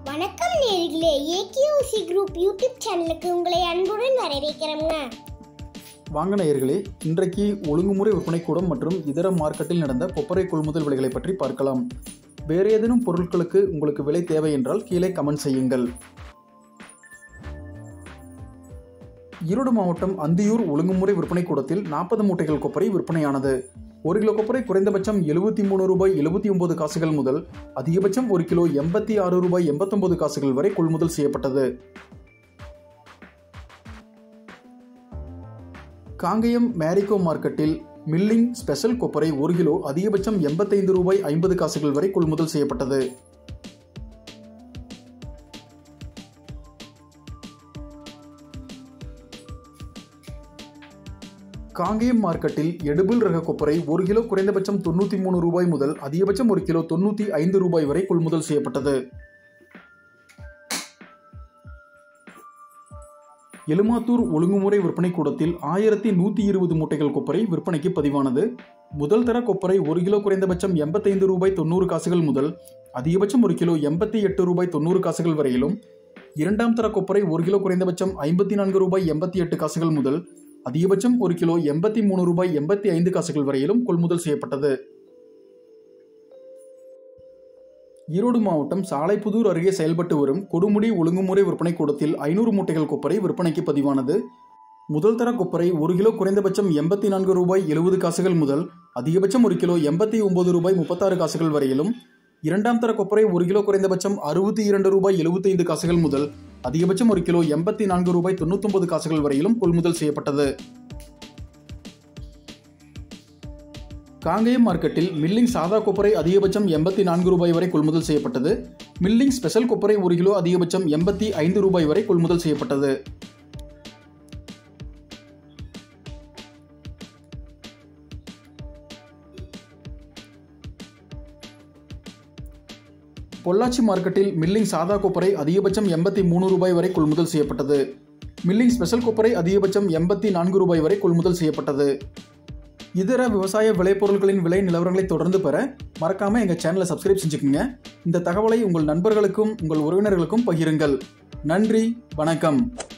வணக்கம் நேர்களே ஏகேஓசி group YouTube சேனலுக்கு உங்களை அன்புடன் வரவேற்கிறோங்க வாங்க நேயர்களே இன்றைக்கு ஒழுங்குமுறை விற்பனை கூடம் மற்றும் இதர மார்க்கெட்டில் நடந்த கொப்பரை கொள்முதல் விலைகளை பற்றி பார்க்கலாம் வேறு ஏதேனும் பொருட்களுக்கு உங்களுக்கு விலை தேவை என்றால் கீழே கமெண்ட் செய்யுங்கள் ஈரோடு மாவட்டம் அந்தியூர் ஒழுங்குமுறை விற்பனை கூடத்தில் நாற்பது மூட்டைகள் கொப்பரை விற்பனையானது ஒரு கிலோ கொப்பரை குறைந்தபட்சம் எழுபத்தி மூணு ரூபாய் எழுபத்தி ஒன்பது காசுகள் முதல் அதிகபட்சம் ஒரு கிலோ எண்பத்தி ஆறு ரூபாய் எண்பத்தொன்பது காசுகள் வரை கொள்முதல் செய்யப்பட்டது காங்கேயம் மேரிகோ மார்க்கெட்டில் மில்லிங் ஸ்பெஷல் கொப்பரை ஒரு கிலோ அதிகபட்சம் எண்பத்தைந்து ரூபாய் ஐம்பது காசுகள் வரை கொள்முதல் செய்யப்பட்டது காங்கேயம் மார்க்கெட்டில் எடுபிள் ரக கொப்பரை ஒரு கிலோ குறைந்தபட்சம் தொண்ணூற்றி மூணு ரூபாய் முதல் அதிகபட்சம் ஒரு கிலோ தொண்ணூற்றி ஐந்து ரூபாய் வரை கொள்முதல் செய்யப்பட்டது எலுமாத்தூர் ஒழுங்குமுறை விற்பனை கூடத்தில் ஆயிரத்தி நூற்றி இருபது மூட்டைகள் கொப்பரை விற்பனைக்கு பதிவானது முதல் தர கொப்பரை ஒரு கிலோ குறைந்தபட்சம் எண்பத்தைந்து ரூபாய் தொண்ணூறு காசுகள் முதல் அதிகபட்சம் ஒரு கிலோ எண்பத்தி எட்டு ரூபாய் தொண்ணூறு காசுகள் வரையிலும் இரண்டாம் தர கொப்பரை ஒரு கிலோ குறைந்தபட்சம் ஐம்பத்தி நான்கு ரூபாய் எண்பத்தி எட்டு காசுகள் முதல் அதிகபட்சம் ஒரு கிலோ எண்பத்தி மூணு ரூபாய் எண்பத்தி ஐந்து காசுகள் வரையிலும் கொள்முதல் செய்யப்பட்டது ஈரோடு மாவட்டம் சாலைப்புதூர் அருகே செயல்பட்டு வரும் கொடுமுடி ஒழுங்குமுறை விற்பனை கூடத்தில் ஐநூறு மூட்டைகள் கொப்பரை விற்பனைக்கு பதிவானது முதல் தர கொப்பரை ஒரு கிலோ குறைந்தபட்சம் எண்பத்தி நான்கு ரூபாய் எழுபது காசுகள் முதல் அதிகபட்சம் ஒரு கிலோ எண்பத்தி ஒன்பது ரூபாய் முப்பத்தாறு காசுகள் வரையிலும் இரண்டாம் தர கொப்பரை ஒரு கிலோ குறைந்தபட்சம் அறுபத்தி இரண்டு ரூபாய் எழுபத்தைந்து காசுகள் முதல் அதிகபட்சம் ஒரு கிலோ எண்பத்தி நான்கு ரூபாய் தொண்ணூத்தொன்பது காசுகள் வரையிலும் கொள்முதல் செய்யப்பட்டது காங்கேயம் மார்க்கெட்டில் மில்லிங் சாதா கொப்பரை அதிகபட்சம் எண்பத்தி நான்கு ரூபாய் வரை கொள்முதல் செய்யப்பட்டது மில்லிங் ஸ்பெஷல் கொப்பரை ஒரு கிலோ அதிகபட்சம் எண்பத்தி ஐந்து ரூபாய் வரை கொள்முதல் செய்யப்பட்டது பொள்ளாச்சி மார்க்கெட்டில் மில்லிங் சாதா கொப்பரை அதிகபட்சம் எண்பத்தி மூணு ரூபாய் வரை கொள்முதல் செய்யப்பட்டது மில்லிங் ஸ்பெஷல் கொப்பரை அதிகபட்சம் எண்பத்தி நான்கு ரூபாய் வரை கொள்முதல் செய்யப்பட்டது இதர விவசாய விளைபொருட்களின் விலை நிலவரங்களை தொடர்ந்து பெற மறக்காம எங்க சேனலை சப்ஸ்கிரைப் செஞ்சுக்கோங்க இந்த தகவலை உங்கள் நண்பர்களுக்கும் உங்கள் உறவினர்களுக்கும் பகிருங்கள் நன்றி வணக்கம்